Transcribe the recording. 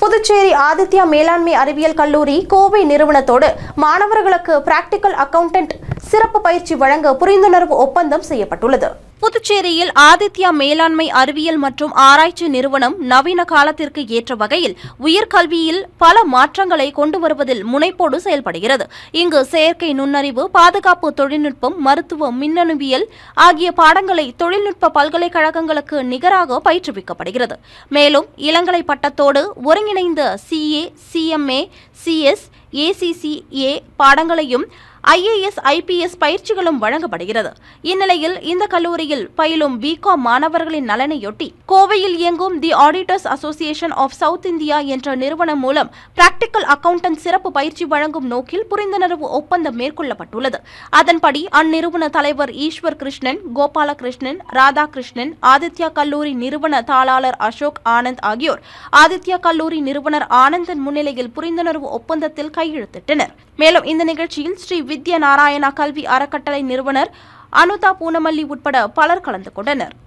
புதுச்சேரி ஆதித்யா மேலாண்மை அறிவியல் கல்லூரி கோவை நிறுவனத்தோடு மாணவர்களுக்கு பிராக்டிக்கல் அக்கவுண்டன்ட் சிறப்பு பயிற்சி வழங்க புரிந்துணர்வு ஒப்பந்தம் செய்யப்பட்டுள்ளது புதுச்சேரியில் ஆதித்யா மேலாண்மை அறிவியல் மற்றும் ஆராய்ச்சி நிறுவனம் நவீன காலத்திற்கு ஏற்ற வகையில் உயர்கல்வியில் பல மாற்றங்களை கொண்டு வருவதில் முனைப்போடு செயல்படுகிறது இங்கு செயற்கை நுண்ணறிவு பாதுகாப்பு தொழில்நுட்பம் மருத்துவ மின்னணுவியல் ஆகிய பாடங்களை தொழில்நுட்ப பல்கலைக்கழகங்களுக்கு நிகராக பயிற்றுவிக்கப்படுகிறது மேலும் இளங்கலை பட்டத்தோடு ஒருங்கிணைந்த சிஏ சிஎம்ஏ சிஎஸ் ஏசிசிஏ பாடங்களையும் ஐஏஎஸ் ஐபிஎஸ் பயிற்சிகளும் வழங்கப்படுகிறது இந்நிலையில் இந்த கல்லூரியில் பயிலும் பிகாம் மாணவர்களின் நலனையொட்டி கோவையில் இயங்கும் the auditors association of south India என்ற நிறுவனம் மூலம் பிராக்டிக்கல் அக்கவுண்டன்ட் சிறப்பு பயிற்சி வழங்கும் நோக்கில் புரிந்துணர்வு ஒப்பந்தம் மேற்கொள்ளப்பட்டுள்ளது அதன்படி அந்நிறுவன தலைவர் ஈஸ்வர் கிருஷ்ணன் கோபாலகிருஷ்ணன் ராதாகிருஷ்ணன் ஆதித்யா கல்லூரி நிறுவன தாளாளர் அசோக் ஆனந்த் ஆகியோர் ஆதித்யா கல்லூரி நிறுவனர் ஆனந்தன் முன்னிலையில் புரிந்துணர்வு ஒப்பந்தத்தில் கையெழுத்திட்டனர் மேலும் இந்த நிகழ்ச்சியில் ஸ்ரீ வித்யா நாராயணா கல்வி அறக்கட்டளை நிறுவனர் அனுதா பூனமல்லி உட்பட பலர் கலந்து கொண்டனர்